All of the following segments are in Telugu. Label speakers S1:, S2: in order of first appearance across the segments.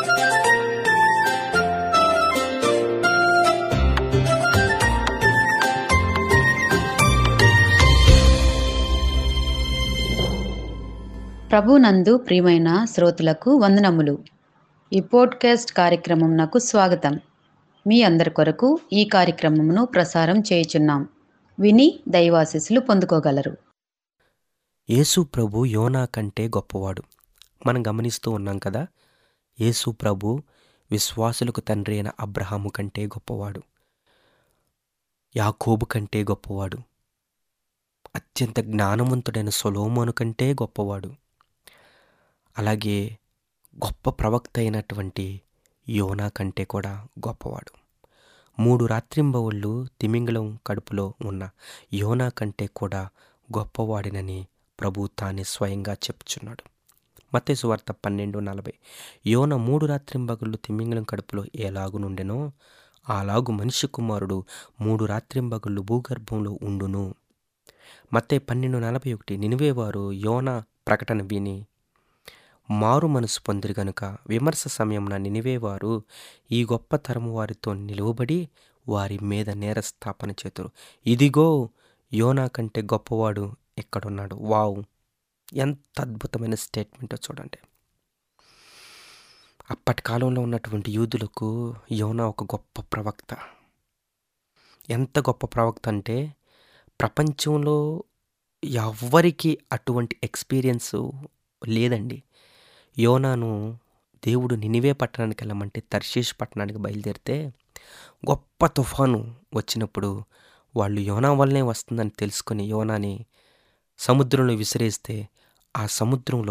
S1: ప్రభునందు ప్రియమైన శ్రోతలకు వందనములు ఈ పోడ్కాస్ట్ కార్యక్రమం నాకు స్వాగతం మీ అందరి కొరకు ఈ కార్యక్రమమును ప్రసారం చేయుచున్నాం విని దైవాశీస్సులు పొందుకోగలరు
S2: యేసు ప్రభు యోనా కంటే గొప్పవాడు మనం గమనిస్తూ ఉన్నాం కదా యేసు ప్రభు విశ్వాసులకు తండ్రి అయిన అబ్రహాము కంటే గొప్పవాడు యాకోబు కంటే గొప్పవాడు అత్యంత జ్ఞానవంతుడైన సొలోమోను కంటే గొప్పవాడు అలాగే గొప్ప ప్రవక్త అయినటువంటి యోనా కంటే కూడా గొప్పవాడు మూడు రాత్రింబవుళ్ళు తిమింగళం కడుపులో ఉన్న యోనా కంటే కూడా గొప్పవాడినని ప్రభు తానే స్వయంగా చెప్పుచున్నాడు మత్తేసు వార్త పన్నెండు నలభై యోన మూడు రాత్రింబగుళ్ళు తిమింగళం కడుపులో ఎలాగునుండెనో అలాగు మనిషి కుమారుడు మూడు రాత్రింబగుళ్ళు భూగర్భంలో ఉండును మత్తే పన్నెండు నలభై ఒకటి నినివేవారు యోన ప్రకటన విని మారు మనసు పొందిరి గనుక విమర్శ సమయంన నినివేవారు ఈ గొప్ప తరము వారితో నిలువబడి వారి మీద నేరస్థాపన చేతురు ఇదిగో యోనా కంటే గొప్పవాడు ఎక్కడున్నాడు వావ్ ఎంత అద్భుతమైన స్టేట్మెంటో చూడండి అప్పటి కాలంలో ఉన్నటువంటి యూదులకు యోనా ఒక గొప్ప ప్రవక్త ఎంత గొప్ప ప్రవక్త అంటే ప్రపంచంలో ఎవ్వరికి అటువంటి ఎక్స్పీరియన్స్ లేదండి యోనాను దేవుడు నినివే పట్టణానికి వెళ్ళమంటే తర్షీష్ పట్టణానికి బయలుదేరితే గొప్ప తుఫాను వచ్చినప్పుడు వాళ్ళు యోనా వల్లనే వస్తుందని తెలుసుకొని యోనాని సముద్రంలో విసిరేస్తే ఆ సముద్రంలో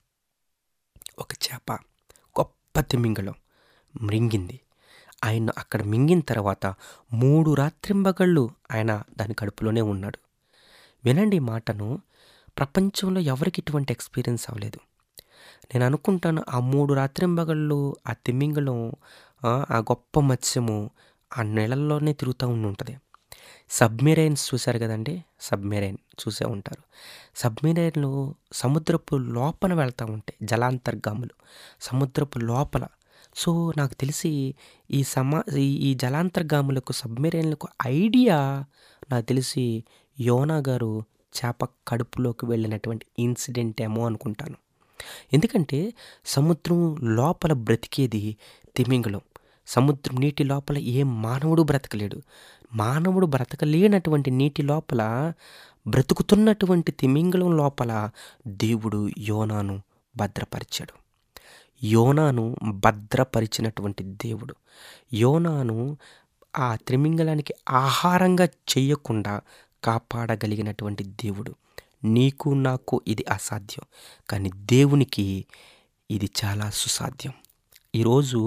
S2: ఒక చేప గొప్ప తిమింగళం మృంగింది ఆయన అక్కడ మింగిన తర్వాత మూడు రాత్రింబగళ్ళు ఆయన దాని కడుపులోనే ఉన్నాడు వినండి ఈ మాటను ప్రపంచంలో ఎవరికి ఇటువంటి ఎక్స్పీరియన్స్ అవ్వలేదు నేను అనుకుంటాను ఆ మూడు రాత్రింబగళ్ళు ఆ తిమింగళం ఆ గొప్ప మత్స్యము ఆ నెలల్లోనే తిరుగుతూ ఉండి ఉంటుంది సబ్మెరైన్స్ చూశారు కదండి సబ్మెరైన్ చూసే ఉంటారు సబ్మెరైన్లు సముద్రపు లోపల వెళ్తూ ఉంటాయి జలాంతర్గాములు సముద్రపు లోపల సో నాకు తెలిసి ఈ సమా ఈ జలాంతర్గాములకు సబ్మెరైన్లకు ఐడియా నాకు తెలిసి యోనా గారు చేప కడుపులోకి వెళ్ళినటువంటి ఇన్సిడెంట్ ఏమో అనుకుంటాను ఎందుకంటే సముద్రం లోపల బ్రతికేది తిమింగలం సముద్రం నీటి లోపల ఏ మానవుడు బ్రతకలేడు మానవుడు బ్రతకలేనటువంటి నీటి లోపల బ్రతుకుతున్నటువంటి తిమింగలం లోపల దేవుడు యోనాను భద్రపరిచాడు యోనాను భద్రపరిచినటువంటి దేవుడు యోనాను ఆ త్రిమింగలానికి ఆహారంగా చేయకుండా కాపాడగలిగినటువంటి దేవుడు నీకు నాకు ఇది అసాధ్యం కానీ దేవునికి ఇది చాలా సుసాధ్యం ఈరోజు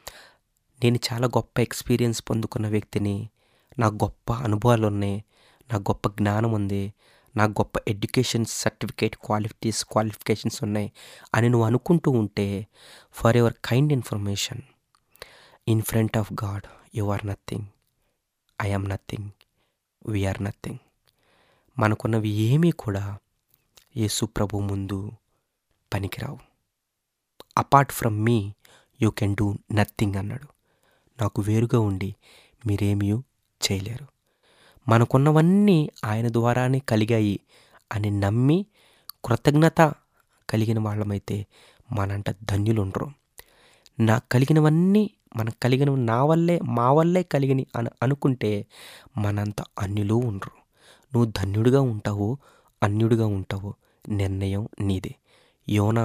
S2: నేను చాలా గొప్ప ఎక్స్పీరియన్స్ పొందుకున్న వ్యక్తిని నాకు గొప్ప అనుభవాలు ఉన్నాయి నాకు గొప్ప జ్ఞానం ఉంది నాకు గొప్ప ఎడ్యుకేషన్ సర్టిఫికేట్ క్వాలిఫిటీస్ క్వాలిఫికేషన్స్ ఉన్నాయి అని నువ్వు అనుకుంటూ ఉంటే for your kind information in front of God you are nothing I am nothing we are nothing మనకున్నవి ఏమీ కూడా యేసు ప్రభు ముందు పనికిరావు apart from me you can do nothing అన్నాడు నాకు వేరుగా ఉండి మీరేమీ చేయలేరు మనకున్నవన్నీ ఆయన ద్వారానే కలిగాయి అని నమ్మి కృతజ్ఞత కలిగిన వాళ్ళమైతే మనంట ధన్యులు ఉండరు నాకు కలిగినవన్నీ మనకు కలిగిన నా వల్లే మా వల్లే కలిగిన అని అనుకుంటే మనంత అన్యులు ఉండరు నువ్వు ధన్యుడిగా ఉంటావు అన్యుడిగా ఉంటావు నిర్ణయం నీదే యోన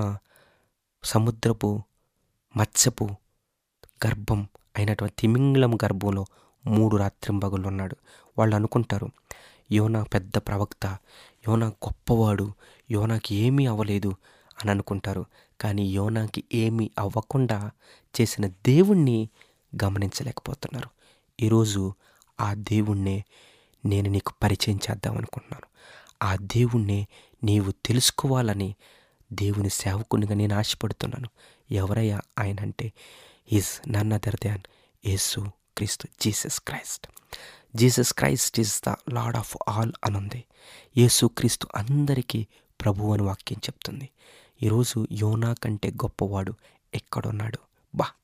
S2: సముద్రపు మత్స్యపు గర్భం అయినటువంటి తిమింగళం గర్భంలో మూడు రాత్రింబగులు ఉన్నాడు వాళ్ళు అనుకుంటారు యోనా పెద్ద ప్రవక్త యోనా గొప్పవాడు యోనాకి ఏమీ అవ్వలేదు అని అనుకుంటారు కానీ యోనాకి ఏమీ అవ్వకుండా చేసిన దేవుణ్ణి గమనించలేకపోతున్నారు ఈరోజు ఆ దేవుణ్ణే నేను నీకు పరిచయం చేద్దాం అనుకుంటున్నాను ఆ దేవుణ్ణే నీవు తెలుసుకోవాలని దేవుని సేవకునిగా నేను ఆశపడుతున్నాను ఎవరయ్యా ఆయన అంటే ఈజ్ నన్ అదర్ దాన్ యేసు క్రీస్తు Jesus Christ Jesus Christ is the lord of all అనుంది యేసు క్రీస్తు అందరికీ ప్రభు అని వాక్యం చెప్తుంది ఈరోజు యోనా కంటే గొప్పవాడు ఎక్కడున్నాడు బా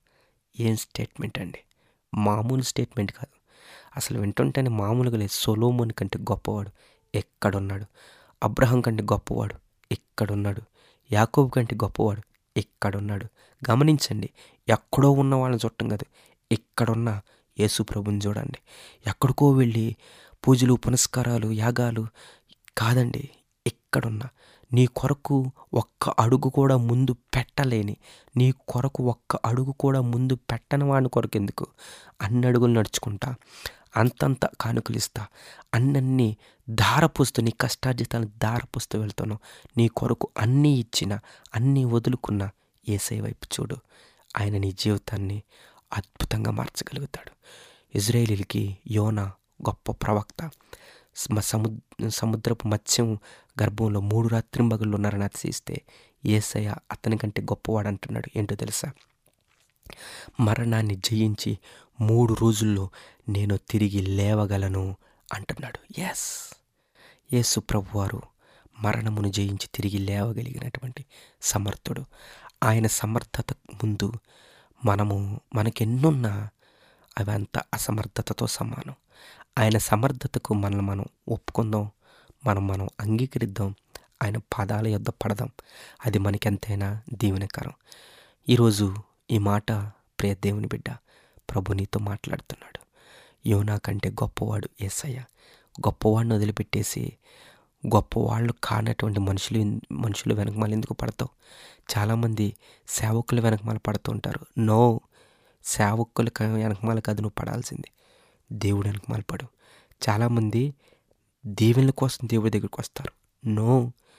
S2: ఏం స్టేట్మెంట్ అండి మామూలు స్టేట్మెంట్ కాదు అసలు వింటుంటేనే మామూలుగా లేదు సొలోమోన్ కంటే గొప్పవాడు ఎక్కడున్నాడు అబ్రహం కంటే గొప్పవాడు ఎక్కడున్నాడు యాకోబు కంటే గొప్పవాడు ఎక్కడున్నాడు గమనించండి ఎక్కడో ఉన్న వాళ్ళని చూడటం కాదు ఎక్కడున్న యేసు ప్రభుని చూడండి ఎక్కడికో వెళ్ళి పూజలు పునస్కారాలు యాగాలు కాదండి ఎక్కడున్నా నీ కొరకు ఒక్క అడుగు కూడా ముందు పెట్టలేని నీ కొరకు ఒక్క అడుగు కూడా ముందు పెట్టని వాడిని కొరకు ఎందుకు అన్ని అడుగులు నడుచుకుంటా అంతంత కానుకలిస్తా అన్నన్ని ధారపోస్తూ నీ కష్టార్జితాలను ధారపోస్తూ వెళ్తాను నీ కొరకు అన్నీ ఇచ్చిన అన్నీ వదులుకున్న ఏసై వైపు చూడు ఆయన నీ జీవితాన్ని అద్భుతంగా మార్చగలుగుతాడు ఇజ్రాయేలీలకి యోన గొప్ప ప్రవక్త సమ- సముద్ర సముద్రపు మత్స్యం గర్భంలో మూడు రాత్రింబగళ్ళు ఉన్నారని అతిశయిస్తే ఏసయ్య అతని కంటే గొప్పవాడు అంటున్నాడు ఏంటో తెలుసా మరణాన్ని జయించి మూడు రోజుల్లో నేను తిరిగి లేవగలను అంటున్నాడు ఎస్ యేసు ప్రభువారు మరణమును జయించి తిరిగి లేవగలిగినటువంటి సమర్థుడు ఆయన సమర్థత ముందు మనము మనకెన్నున్నా అవి అంత అసమర్థతతో సమానం ఆయన సమర్థతకు మనల్ని మనం ఒప్పుకుందాం మనం మనం అంగీకరిద్దాం ఆయన పాదాల యొద్ద పడదాం అది మనకెంతైనా దీవెనకరం ఈరోజు ఈ మాట ప్రియ దేవుని బిడ్డ ప్రభు నీతో మాట్లాడుతున్నాడు యోనా కంటే గొప్పవాడు ఏసయ్య గొప్పవాడిని వదిలిపెట్టేసి గొప్పవాళ్ళు కానటువంటి మనుషులు మనుషులు వెనకమాల ఎందుకు పడతావు చాలామంది సేవకులు వెనకమాల పడుతూ ఉంటారు నో సేవకులు క- వెనకమాల కాదు నువ్వు పడాల్సింది దేవుడు వెనకమాల పడు చాలామంది దేవుని కోసం దేవుడి దగ్గరికి వస్తారు నో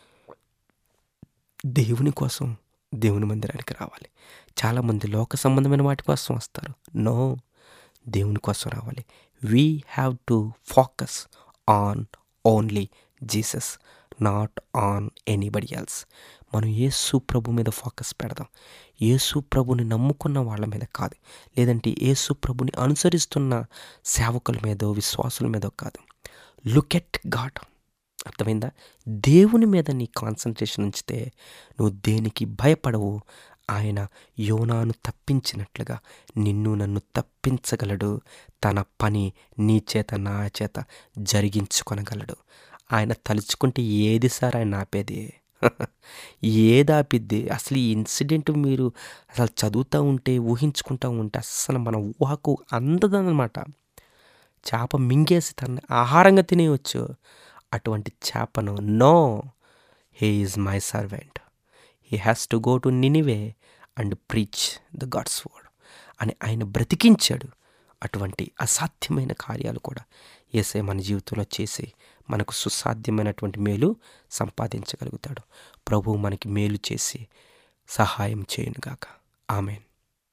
S2: దేవుని కోసం దేవుని మందిరానికి రావాలి చాలామంది లోక సంబంధమైన వాటి కోసం వస్తారు నో దేవుని కోసం రావాలి we have to focus on only Jesus not on anybody else మనం యేసు ప్రభు మీద ఫోకస్ పెడదాం యేసు ప్రభుని నమ్ముకున్న వాళ్ళ మీద కాదు లేదంటే యేసు ప్రభుని అనుసరిస్తున్న సేవకుల మీదో విశ్వాసుల మీదో కాదు లుక్ ఎట్ గాడ్ అర్థమైందా దేవుని మీద నీ కాన్సన్ట్రేషన్ ఉంచితే నువ్వు దేనికి భయపడవు ఆయన యోనాను తప్పించినట్లుగా నిన్ను నన్ను తప్పించగలడు తన పని నీ చేత నా చేత జరిగించుకొనగలడు ఆయన తలుచుకుంటే ఏది సార్ ఆయన ఆపేది ఏది ఆపిద్ది అసలు ఈ ఇన్సిడెంట్ మీరు అసలు చదువుతూ ఉంటే ఊహించుకుంటూ ఉంటే అస్సలు మన ఊహకు అందదన్నమాట చేప మింగేసి తన ఆహారంగా తినేయవచ్చు అటువంటి చేపను no he is my servant he has to go to Nineveh and preach the God's word అని ఆయన బ్రతికించాడు అటువంటి అసాధ్యమైన కార్యాలు కూడా ఏసే మన జీవితంలో చేసి మనకు సుసాధ్యమైనటువంటి మేలు సంపాదించగలుగుతాడు ప్రభువు మనకి మేలు చేసి సహాయం చేయునుగాక ఆమెన్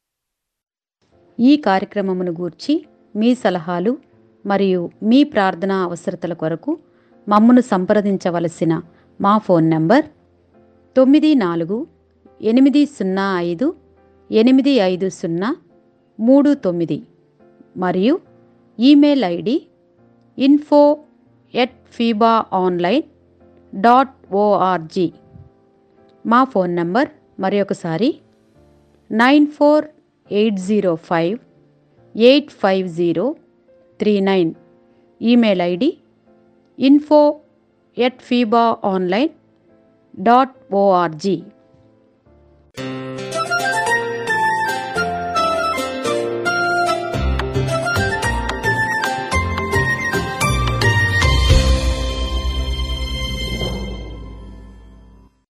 S1: ఈ కార్యక్రమమును గూర్చి మీ సలహాలు మరియు మీ ప్రార్థనా అవసరతల కొరకు మమ్మను సంప్రదించవలసిన మా ఫోన్ నంబర్ తొమ్మిది నాలుగు ఎనిమిది సున్నా ఐదు ఎనిమిది ఐదు సున్నా మూడు తొమ్మిది మరియు email ID info at FEBA online dot ORG మా ఫోన్ నంబర్ మరి ఒకసారి nine four eight zero five eight five zero three nine email ID info at FEBA online dot ORG